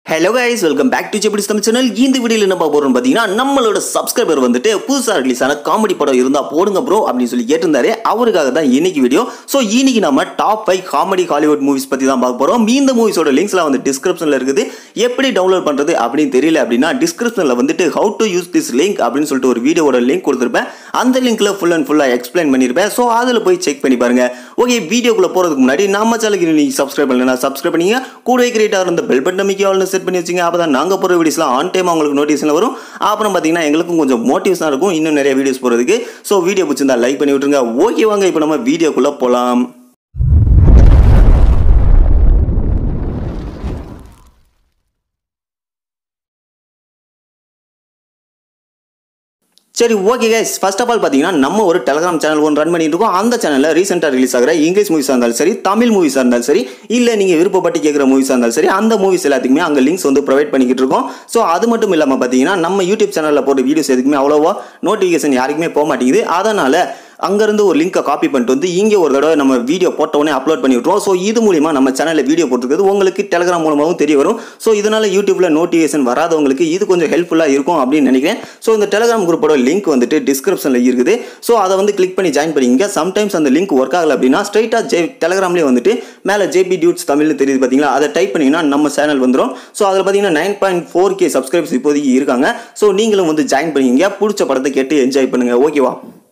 Hello guys welcome back to ஜெபிடிஸ் Tamil channel இந்த வீடியோவில் என்ன பார்க்க போறோம்னு பார்த்தீங்கன்னா நம்மளோட சப்ஸ்கிரைபர் வந்துட்டு புதுசாக ரிலீஸ் ஆன காமெடி படம் இருந்தால் போடுங்க ப்ரோ அப்படின்னு சொல்லி கேட்டிருந்தாரு அவருக்காக தான் இன்னைக்கு வீடியோ ஸோ இன்னைக்கு நம்ம top five comedy Hollywood movies பற்றி தான் பார்க்க போகிறோம் இந்த மூவிஸோட லிங்க்ஸ்லாம் வந்து டிஸ்கிரிப்ஷனில் இருக்குது எப்படி டவுன்லோட் பண்ணுறது அப்படின்னு தெரியல அப்படின்னா டிஸ்கிரிப்ஷனில் வந்துட்டு how to use this link அப்படின்னு சொல்லிட்டு ஒரு வீடியோட லிங்க் கொடுத்துருப்பேன் அந்த லிங்க்ல ஃபுல் அண்ட் ஃபுல்லாக எக்ஸ்பிளைன் பண்ணியிருப்பேன் ஸோ அதில் போய் செக் பண்ணி பாருங்க ஓகே வீடியோக்குள்ள போகிறதுக்கு முன்னாடி நம்ம சேனலுக்கு நீங்கள் சப்ஸ்கிரைப் பண்ணலாம் சப்ஸ்கிரைப் பண்ணிங்க கூடவே கிரியேட்டாக இருந்த பெல் பட்டன் அமைக்க ஆல்னு செட் பண்ணி வச்சுங்க அப்போ தான் நாங்கள் போகிற வீடியோஸ்லாம் ஆன் டைம் உங்களுக்கு நோட்டிஃபிகேஷன் வரும் அப்புறம் பார்த்தீங்கன்னா எங்களுக்கும் கொஞ்சம் மோட்டிவ்ஸாக இருக்கும் இன்னும் நிறைய வீடியோஸ் போகிறதுக்கு ஸோ வீடியோ பிடிச்சிருந்தா லைக் பண்ணி விட்டுருங்க ஓகே வாங்க இப்போ நம்ம வீடியோக்குள்ளே போகலாம் சரி okay guys first of all பார்த்தீங்கன்னா நம்ம ஒரு டெலிகிராம் சேனல் ஒன்று ரன் பண்ணிட்டு இருக்கோம் அந்த சேனலில் ரீசெண்டாக ரிலீஸ் ஆகிற இங்கிலீஷ் மூவிஸாக இருந்தாலும் சரி தமிழ் மூவிஸாக இருந்தாலும் சரி இல்லை நீங்கள் விருப்பப்பட்டு கேட்குற மூவிஸாக இருந்தாலும் சரி அந்த மூவிஸ் எல்லாத்துக்குமே அங்கே லிங்க்ஸ் வந்து ப்ரொவைட் பண்ணிக்கிட்டு இருக்கோம் ஸோ அது மட்டும் இல்லாமல் பார்த்தீங்கன்னா நம்ம யூடியூப் சேனலில் போட்ட வீடியோஸ் எதுக்குமே அவ்வளோவா நோட்டிஃபிகேஷன் யாருக்குமே போக மாட்டேங்குது அதனால் அங்கேருந்து ஒரு லிங்கை காப்பி பண்ணிட்டு வந்து இங்கே ஒரு தடவை நம்ம வீடியோ போட்ட உடனே அப்லோட் பண்ணி விட்ருவோம் ஸோ இது மூலிமா நம்ம சேனலில் வீடியோ போட்டுருக்கிறது உங்களுக்கு டெலிகிராம் மூலமாகவும் தெரிய வரும் ஸோ இதனால் யூடியூப்பில் நோட்டிஃபிகேஷன் வராதவங்களுக்கு இது கொஞ்சம் ஹெல்ப்ஃபுல்லாக இருக்கும் அப்படின்னு நினைக்கிறேன் ஸோ இந்த டெலிகிராம் குரூப்போட லிங்க் வந்துட்டு டிஸ்கிரிப்ஷனில் இருக்குது ஸோ அதை வந்து கிளிக் பண்ணி ஜாயின் பண்ணிங்க சம்டைம்ஸ் அந்த லிங்க் ஒர்க் ஆகலை அப்படின்னா ஸ்ட்ரைட்டாக ஜே டெலிகிராம்லேயே வந்துட்டு மேலே ஜேபி டியூட்ஸ் தமிழ்னு தெரியுது பார்த்தீங்களா அதை டைப் பண்ணிங்கன்னா நம்ம சேனல் வந்துடும் ஸோ அதில் பார்த்தீங்கன்னா nine point four K subscribers இப்போதைக்கு இருக்காங்க ஸோ நீங்களும் வந்து ஜாயின் பண்ணிக்கிங்க பிடிச்ச படத்தை கேட்டு என்ஜாய் பண்ணுங்கள் ஓகேவா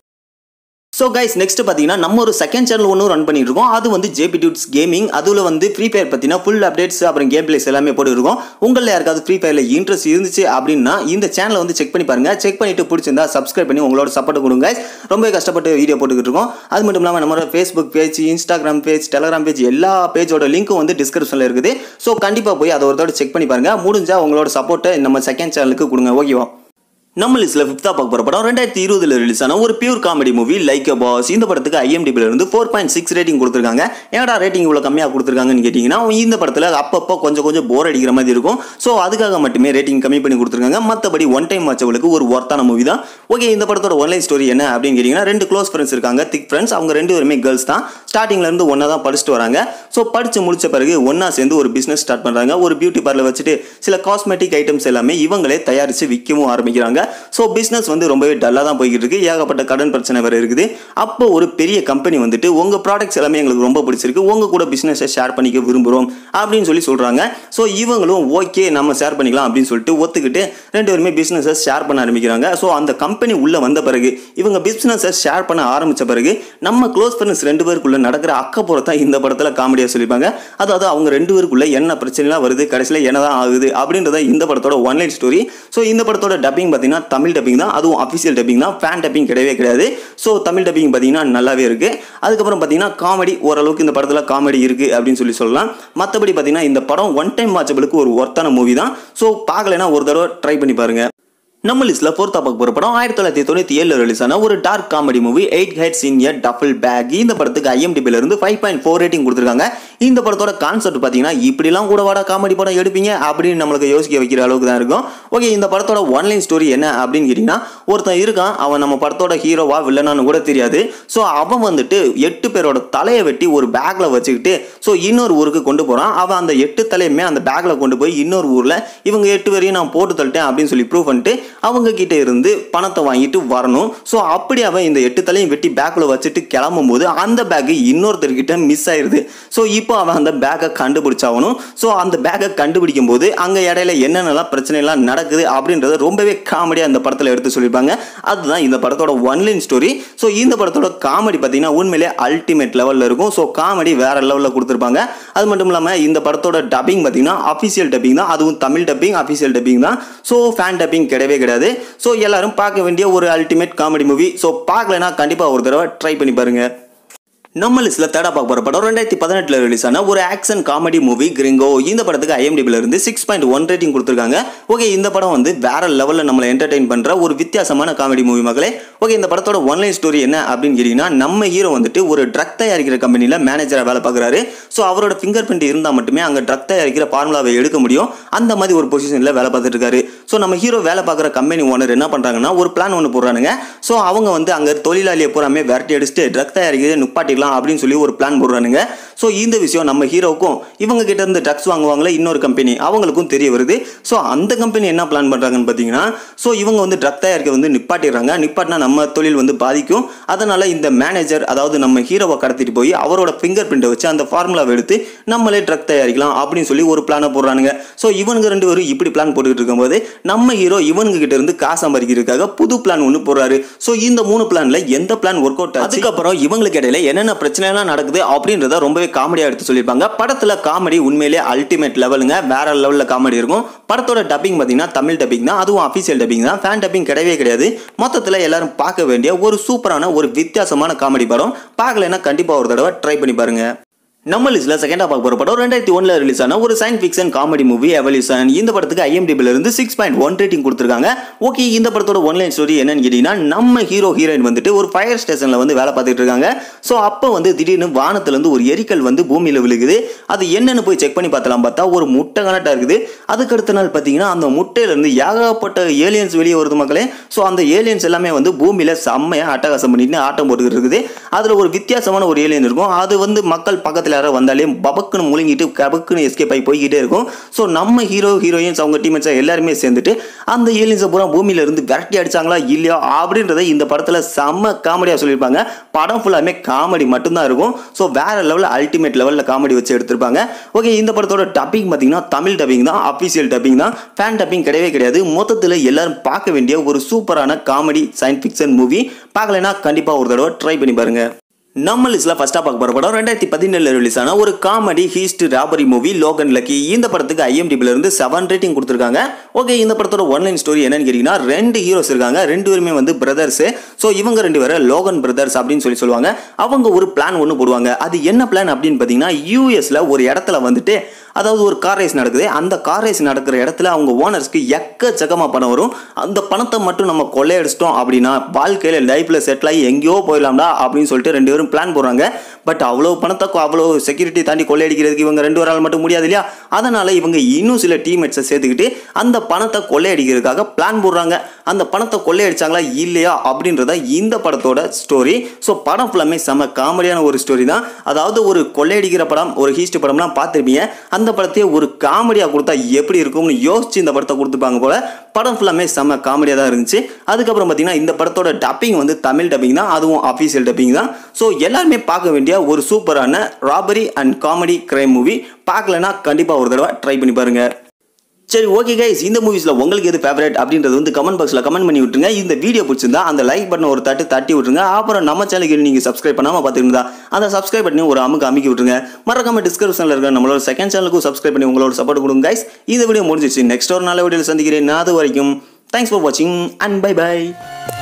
ஸோ கைஸ் நெக்ஸ்ட் பார்த்தீங்கன்னா நம்ம ஒரு செகண்ட் சேனல் ஒன்றும் ரன் பண்ணிட்டு இருக்கோம் அது வந்து ஜேபி டியூட்ஸ் கேமிங் அதில் வந்து ஃப்ரீ ஃபயர் பார்த்தீங்கன்னா ஃபுல் அப்டேட்ஸ் அப்புறம் கேம் பிளேஸ் எல்லாமே போட்டுருக்கோம் உங்களில் யாருக்காவது ஃப்ரீ ஃபயரில் இன்ட்ரெஸ்ட் இருந்துச்சு அப்படின்னா இந்த சேனலை வந்து செக் பண்ணி பாருங்க செக் பண்ணிட்டு பிடிச்சிருந்தா சப்ஸ்கிரைப் பண்ணி உங்களோட சப்போர்ட் கொடுங்க guys. ரொம்ப கஷ்டப்பட்டு வீடியோ போட்டுக்கிட்டு இருக்கோம் அது மட்டும் இல்லாமல் நம்மளோட Facebook page Instagram page Telegram page எல்லா பேஜோட லிங்க்கும் வந்து டிஸ்கிரிப்ஷனில் இருக்குது ஸோ கண்டிப்பாக போய் அதை ஒரு தடவை செக் பண்ணி பாருங்க முடிஞ்சா உங்களோட சப்போர்ட்டை நம்ம செகண்ட் சேனலுக்கு கொடுங்க ஓகேவா நம்ம லிஸ்ட்ல ஃபிஃப்த்தா பார்க்க போற படம் ரெண்டாயிரத்தி இருபதுல ரிலீஸ் ஆன ஒரு pure comedy movie like a boss இந்த படத்துக்கு ஐஎம்டிபில இருந்து ஃபோர் பாயிண்ட் சிக்ஸ் ரேட்டிங் கொடுத்துருக்காங்க ஏடா ரேட்டிங் இவ்வளோ கம்மியாக கொடுத்துருக்காங்கன்னு கேட்டிங்கன்னா இந்த படத்தில் அப்பப்போ கொஞ்சம் கொஞ்சம் போர் அடிக்கிற மாதிரி இருக்கும் ஸோ அதுக்காக மட்டுமே ரேட்டிங் கம்மி பண்ணி கொடுத்துருக்காங்க மற்றபடி ஒன் டைம் வாட்சவளுக்கு ஒரு ஒர்த்தான மூவி தான் ஓகே இந்த படத்தோட ஒன்லைன் ஸ்டோரி என்ன அப்படின்னு கேட்டிங்கன்னா ரெண்டு க்ளோஸ் ஃப்ரெண்ட்ஸ் இருக்காங்க திக் ஃப்ரெண்ட்ஸ் அவங்க ரெண்டு பேருமே கேர்ள்ஸ் தான் ஸ்டார்டிங்ல இருந்து ஒன்றா தான் படிச்சுட்டு வராங்க ஸோ படிச்சு முடிச்ச பிறகு ஒன்றா சேர்ந்து ஒரு பிஸ்னஸ் ஸ்டார்ட் பண்ணுறாங்க ஒரு பியூட்டி பார்லர் வச்சுட்டு சில காஸ்மெட்டிக் ஐட்டம்ஸ் எல்லாமே இவங்களே தயாரித்து விற்கவும் ஆரம்பிக்கிறாங்க ஸோ பிஸ்னஸ் வந்து ரொம்பவே டல்லாக தான் போய்கிட்டு இருக்கு ஏகப்பட்ட கடன் பிரச்சனை வேறு இருக்குது அப்போ ஒரு பெரிய கம்பெனி வந்துட்டு உங்கள் ப்ராடக்ட்ஸ் எல்லாமே எங்களுக்கு ரொம்ப பிடிச்சிருக்கு உங்கள் கூட பிஸ்னஸை ஷேர் பண்ணிக்க விரும்புகிறோம் அப்படின்னு சொல்லி சொல்கிறாங்க ஸோ இவங்களும் ஓகே நம்ம ஷேர் பண்ணிக்கலாம் அப்படின்னு சொல்லிட்டு ஒத்துக்கிட்டு ரெண்டு பேருமே பிஸ்னஸை ஷேர் பண்ண ஆரம்பிக்கிறாங்க ஸோ அந்த கம்பெனி உள்ளே வந்த பிறகு இவங்க பிஸ்னஸை ஷேர் பண்ண ஆரம்பித்த பிறகு நம்ம க்ளோஸ் ஃப்ரெண்ட்ஸ் ரெண்டு பேருக்குள்ள நடக்கிற அக்கப்புறத்தான் இந்த படத்தில் காமெடியாக சொல்லியிருப்பாங்க அதாவது அவங்க ரெண்டு பேருக்குள்ள என்ன பிரச்சனைலாம் வருது கடைசியில் என்ன தான் ஆகுது அப்படின்றத இந்த படத்தோட ஒன்லைன் ஸ்டோரி ஸோ இந்த படத்தோட டப்பிங் பார்த்தீங்கன்னா தமிழ் டப்பிங் தான் அதுவும் அஃபிஷியல் டப்பிங் தான் ஃபேன் டப்பிங் கிடையவே கிடையாது ஸோ தமிழ் டப்பிங் பார்த்தீங்கன்னா நல்லாவே இருக்கு அதுக்கப்புறம் பார்த்தீங்கன்னா காமெடி ஓரளவுக்கு இந்த படத்தில் காமெடி இருக்கு அப்படின்னு சொல்லி சொல்லலாம் மற்றபடி பார்த்தீங்கன்னா இந்த படம் ஒன் டைம் வாட்சபிளுக்கு ஒரு ஒர்த்தான மூவி தான் ஸோ பார்க்கலைன்னா ஒரு தடவை ட்ரை பண்ணி பாருங்க நம்ம லிஸ்ட்ல ஃபோர்த்தா பார்க்க போற படம் ஆயிரத்தி தொள்ளாயிரத்தி தொண்ணூத்தி ஏழுல ரிலீஸ் ஆன ஒரு dark comedy movie eight heads in a duffel bag இந்த படத்துக்கு ஐஎம்டிபில இருந்து ஃபைவ் பாயிண்ட் ஃபோர் ரேட்டிங் கொடுத்துருக்காங்க இந்த படத்தோட கான்செப்ட் பார்த்தீங்கன்னா இப்படிலாம் கூட வாடா காமெடி படம் எடுப்பீங்க அப்படின்னு நம்மளுக்கு யோசிக்க வைக்கிற அளவுக்கு தான் இருக்கும் ஓகே இந்த படத்தோட ஒன்லைன் ஸ்டோரி என்ன அப்படின்னு கேட்டிங்கன்னா ஒருத்தன் இருக்கான் அவன் நம்ம படத்தோட ஹீரோவா வில்லனான்னு கூட தெரியாது ஸோ அவன் வந்துட்டு எட்டு பேரோட தலையை வெட்டி ஒரு பேக்கில் வச்சுக்கிட்டு ஸோ இன்னொரு ஊருக்கு கொண்டு போகிறான் அவன் அந்த எட்டு தலையுமே அந்த பேக்கில் கொண்டு போய் இன்னொரு ஊரில் இவங்க எட்டு பேரையும் நான் போட்டு தள்ளிட்டேன் அப்படின்னு சொல்லி ப்ரூவ் பண்ணிட்டு அவங்க கிட்ட இருந்து பணத்தை வாங்கிட்டு வரணும் ஸோ அப்படி அவன் இந்த எட்டு தலையும் வெட்டி பேக்கில் வச்சுட்டு கிளம்பும் போது அந்த பேக்கு இன்னொருத்தர்கிட்ட மிஸ் ஆயிருது ஸோ இப்போ அவன் அந்த பேக்கை கண்டுபிடிச்சாகணும் ஸோ அந்த பேக்கை கண்டுபிடிக்கும் போது அங்கே இடையில என்னென்னலாம் பிரச்சனைலாம் நடக்குது அப்படின்றத ரொம்பவே காமெடியாக அந்த படத்தில் எடுத்து சொல்லியிருப்பாங்க அதுதான் இந்த படத்தோட ஒன்லைன் ஸ்டோரி ஸோ இந்த படத்தோட காமெடி பார்த்தீங்கன்னா உண்மையிலே அல்டிமேட் லெவலில் இருக்கும் ஸோ காமெடி வேற லெவலில் கொடுத்துருப்பாங்க அது மட்டும் இல்லாமல் இந்த படத்தோட டப்பிங் பார்த்தீங்கன்னா அஃபிஷியல் டப்பிங் தான் அதுவும் தமிழ் டப்பிங் அஃபிஷியல் டப்பிங் தான் ஸோ ஃபேன் டப்பிங் கிடையவே கிடையாது ஸோ எல்லாரும் பார்க்க வேண்டிய ஒரு அல்டிமேட் காமெடி மூவி ஸோ பார்க்கலனா கண்டிப்பாக ஒரு தடவை ட்ரை பண்ணி பாருங்க நம்ம லிஸ்ட்ல தேடா பார்க்க போற படம் ரெண்டாயிரத்தி பதினெட்டுல ரிலீஸ் ஆன ஒரு ஆக்ஷன் காமெடி மூவி கிரிங்கோ இந்த படத்துக்கு ஐஎம்டிபில இருந்து சிக்ஸ் பாயிண்ட் ஒன் ரேட்டிங் கொடுத்துருக்காங்க ஓகே இந்த படம் வந்து வேற லெவல்ல நம்மளை என்டர்டைன் பண்ற ஒரு வித்தியாசமான காமெடி மூவி மகளே ஓகே இந்த படத்தோட ஒன்லைன் ஸ்டோரி என்ன அப்படின்னு கேட்டீங்கன்னா நம்ம ஹீரோ வந்துட்டு ஒரு ட்ரக் தயாரிக்கிற கம்பெனில மேனேஜரா வேலை பார்க்குறாரு ஸோ அவரோட ஃபிங்கர் பிரிண்ட் இருந்தால் மட்டுமே அங்கே ட்ரக் தயாரிக்கிற ஃபார்முலாவை எடுக்க முடியும் அந்த மாதிரி ஒரு பொசிஷனில் வேலை பார்த்துட்டு இருக்காரு ஸோ நம்ம ஹீரோ வேலை பார்க்குற கம்பெனி ஓனர் என்ன பண்ணுறாங்கன்னா ஒரு பிளான் ஒன்று போடுறானுங்க ஸோ அவங்க வந்து அங்கே தொழிலாளியை பூராமே விரட்டி அடிச்சுட்டு ட்ரக் தயாரிக்கிறதை நுப்பாட்டிக்கலாம் அப்படின்னு சொல்லி ஒரு பிளான் போடுறானுங்க ஸோ இந்த விஷயம் நம்ம ஹீரோவுக்கும் இவங்க கிட்ட இருந்து ட்ரக்ஸ் வாங்குவாங்களே இன்னொரு கம்பெனி அவங்களுக்கும் தெரிய வருது ஸோ அந்த கம்பெனி என்ன பிளான் பண்ணுறாங்கன்னு பார்த்தீங்கன்னா ஸோ இவங்க வந்து ட்ரக் தயாரிக்க வந்து நிப்பாட்டிடுறாங்க நிப்பாட்டினா நம்ம தொழில் வந்து பாதிக்கும் அதனால இந்த மேனேஜர் அதாவது நம்ம ஹீரோவை கடத்திட்டு போய் அவரோட ஃபிங்கர் பிரிண்ட்டை வச்சு அந்த ஃபார்முலாவை எடுத்து நம்மளே ட்ரக் தயாரிக்கலாம் அப்படின்னு சொல்லி ஒரு பிளானை போடுறானுங்க ஸோ இவனுங்க ரெண்டு பேரும் இப்படி பிளான் போட்டுக்கிட்டு இருக்கும்போது நம்ம ஹீரோ இவனுங்க கிட்ட இருந்து காசு சம்பாதிக்கிறதுக்காக புது பிளான் ஒன்று போடுறாரு ஸோ இந்த மூணு பிளான்ல எந்த பிளான் ஒர்க் அவுட் அதுக்கப்புறம் இவங்களுக்கு இடையில என்னென்ன பிரச்சனை எல்லாம் நடக்குது அப்படின்றத ரொம்பவே காமெடியா எடுத்து சொல்லியிருப்பாங்க படத்துல காமெடி உண்மையிலே அல்டிமேட் லெவலுங்க வேற லெவலில் காமெடி இருக்கும் படத்தோட டப்பிங் பார்த்தீங்கன்னா தமிழ் டப்பிங் தான் அதுவும் அஃபிஷியல் டப்பிங் தான் ஃபேன் டப்பிங் கிடையவே கிடையாது மொத்தத்தில் எல்லாரும் பார்க்க வேண்டிய ஒரு சூப்பரான ஒரு வித்தியாசமான காமெடி படம் பார்க்கலைன்னா கண்டிப்பாக ஒரு தடவை ட்ரை பண்ணி பாருங்க நம்ம லிஸ்ட்ல செகண்டா பார்க்க போற படம் ரெண்டாயிரத்தி ஒன்ல ரிலீஸ் ஆன ஒரு science fiction comedy movie evolution இந்த படத்துக்கு ஐஎம்டிபில இருந்து சிக்ஸ் பாயிண்ட் ஒன் ரேட்டிங் கொடுத்துருக்காங்க ஓகே இந்த படத்தோட ஒன்லைன் ஸ்டோரி என்னன்னு கேட்டீங்கன்னா நம்ம ஹீரோ ஹீரோயின் வந்துட்டு ஒரு ஃபயர் ஸ்டேஷன்ல வந்து வேலை பார்த்துட்டு இருக்காங்க ஸோ அப்போ வந்து திடீர்னு வானத்துல இருந்து ஒரு எரிக்கல் வந்து பூமியில விழுகுது அது என்னன்னு போய் செக் பண்ணி பார்த்தலாம் பார்த்தா ஒரு முட்டை கனட்டா இருக்குது அதுக்கு அடுத்த நாள் பார்த்தீங்கன்னா அந்த முட்டையில இருந்து ஏகப்பட்ட ஏலியன்ஸ் வெளியே வருது மக்களே ஸோ அந்த ஏலியன்ஸ் எல்லாமே வந்து பூமியில செம்மையா அட்டகாசம் பண்ணிட்டு ஆட்டம் போட்டுக்கிட்டு இருக்குது அதுல ஒரு வித்தியாசமான ஒரு ஏலியன் இருக்கும் அது வந்து மக்கள் பக்கத்தில் யாராவது வந்தாலே பபக்குன்னு முழுங்கிட்டு கபக்குன்னு எஸ்கேப் ஆகி போய்கிட்டே இருக்கும் ஸோ நம்ம ஹீரோ ஹீரோயின்ஸ் அவங்க டீம்மேட்ஸ் எல்லாருமே சேர்ந்துட்டு அந்த ஏலியன்ஸை பூரா பூமியில இருந்து விரட்டி அடிச்சாங்களா இல்லையா அப்படின்றத இந்த படத்தில் செம்ம காமெடியாக சொல்லியிருப்பாங்க படம் ஃபுல்லாமே காமெடி மட்டும்தான் இருக்கும் ஸோ வேற லெவலில் அல்டிமேட் லெவலில் காமெடி வச்சு எடுத்திருப்பாங்க ஓகே இந்த படத்தோட டப்பிங் பார்த்தீங்கன்னா தமிழ் டப்பிங் தான் அஃபிஷியல் டப்பிங் தான் ஃபேன் டப்பிங் கிடையவே கிடையாது மொத்தத்தில் எல்லாரும் பார்க்க வேண்டிய ஒரு சூப்பரான காமெடி சயின்ஸ் ஃபிக்ஷன் மூவி பார்க்கலைன்னா கண்டிப்பாக ஒரு தடவை ட்ரை பண்ணி பாருங்க நம்ம லிஸ்ட்ல ஃபர்ஸ்டா பார்க்க போற படம் ரெண்டாயிரத்தி பதினேழுல ரிலீஸ் ஆன ஒரு comedy heist robbery movie Logan Lucky இந்த படத்துக்கு ஐஎம்டிபில இருந்து செவன் ரேட்டிங் கொடுத்துருக்காங்க ஓகே இந்த படத்தோட ஒன்லைன் ஸ்டோரி என்னன்னு கேட்டீங்கன்னா ரெண்டு ஹீரோஸ் இருக்காங்க ரெண்டு பேருமே வந்து பிரதர்ஸ் ஸோ இவங்க ரெண்டு பேரும் லோகன் பிரதர்ஸ் அப்படின்னு சொல்லி சொல்லுவாங்க அவங்க ஒரு பிளான் ஒன்று போடுவாங்க அது என்ன பிளான் அப்படின்னு பார்த்தீங்கன்னா யூஎஸ்ல ஒரு இடத்துல வந்துட்டு அதாவது ஒரு கார் ரேஸ் நடக்குது அந்த கார் ரேஸ் நடக்கிற இடத்துல அவங்க ஓனர்ஸ்க்கு எக்கச்சக்கமாக பணம் வரும் அந்த பணத்தை மட்டும் நம்ம கொள்ளையடிச்சிட்டோம் அப்படின்னா வாழ்க்கையில் லைஃப்பில் செட்டில் ஆகி எங்கேயோ போயிடலாம்டா அப்படின்னு சொல்லிட்டு ரெண்டு பேரும் பிளான் போடுறாங்க பட் அவ்வளோ பணத்தை அவ்வளோ செக்யூரிட்டி தாண்டி கொள்ளையடிக்கிறதுக்கு இவங்க ரெண்டு பேரால் மட்டும் முடியாது இல்லையா அதனால இவங்க இன்னும் சில டீம்மேட்ஸை சேர்த்துக்கிட்டு அந்த பணத்தை கொள்ளையடிக்கிறதுக்காக பிளான் போடுறாங்க அந்த பணத்தை கொள்ளையடிச்சாங்களா இல்லையா அப்படின்றத இந்த படத்தோட ஸ்டோரி ஸோ படம் ஃபுல்லாமே செம்ம காமெடியான ஒரு ஸ்டோரி தான் அதாவது ஒரு கொள்ளையடிக்கிற படம் ஒரு ஹீஸ்ட் படம்லாம் பார்த்துருப்பீங்க அந்த படத்தையே ஒரு காமெடியாக கொடுத்தா எப்படி இருக்கும்னு யோசிச்சு இந்த படத்தை கொடுத்துருப்பாங்க போல படம் ஃபுல்லாமே செம்ம காமெடியாக தான் இருந்துச்சு அதுக்கப்புறம் பார்த்தீங்கன்னா இந்த படத்தோட டப்பிங் வந்து தமிழ் டப்பிங் தான் அதுவும் அஃபீஷியல் டப்பிங் தான் ஸோ எல்லாருமே பார்க்க வேண்டிய ஒரு சூப்பரான robbery and comedy crime movie பார்க்கலனா கண்டிப்பாக ஒரு தடவை ட்ரை பண்ணி பாருங்க சரி ஓகே கைஸ் இந்த மூவிஸில் உங்களுக்கு எது ஃபேவரட் அப்படின்றது வந்து கமெண்ட் பாக்ஸில் கமெண்ட் பண்ணி விட்டுருங்க இந்த வீடியோ பிடிச்சிருந்தா அந்த லைக் பட்டன் ஒரு தட்டு தட்டி விட்டுருங்க அப்புறம் நம்ம சேனலுக்கு நீங்கள் சப்ஸ்கிரைப் பண்ணாமல் பார்த்துருந்தா அந்த சப்ஸ்கிரைப் பண்ணி ஒரு அமுக்கு அமைக்கி விட்டுருங்க மறக்காம டிஸ்கிரிப்ஷனில் இருக்க நம்மளோட செகண்ட் சேனலுக்கும் சப்ஸ்கிரைப் பண்ணி உங்களோட சப்போர்ட் கொடுங்க கைஸ் இந்த வீடியோ முடிஞ்சிச்சு நெக்ஸ்ட் ஒரு நல்ல வீடியோவில் சந்திக்கிறேன் அது வரைக்கும் தேங்க்ஸ் ஃபார் வாட்சிங் அண்ட் பை பை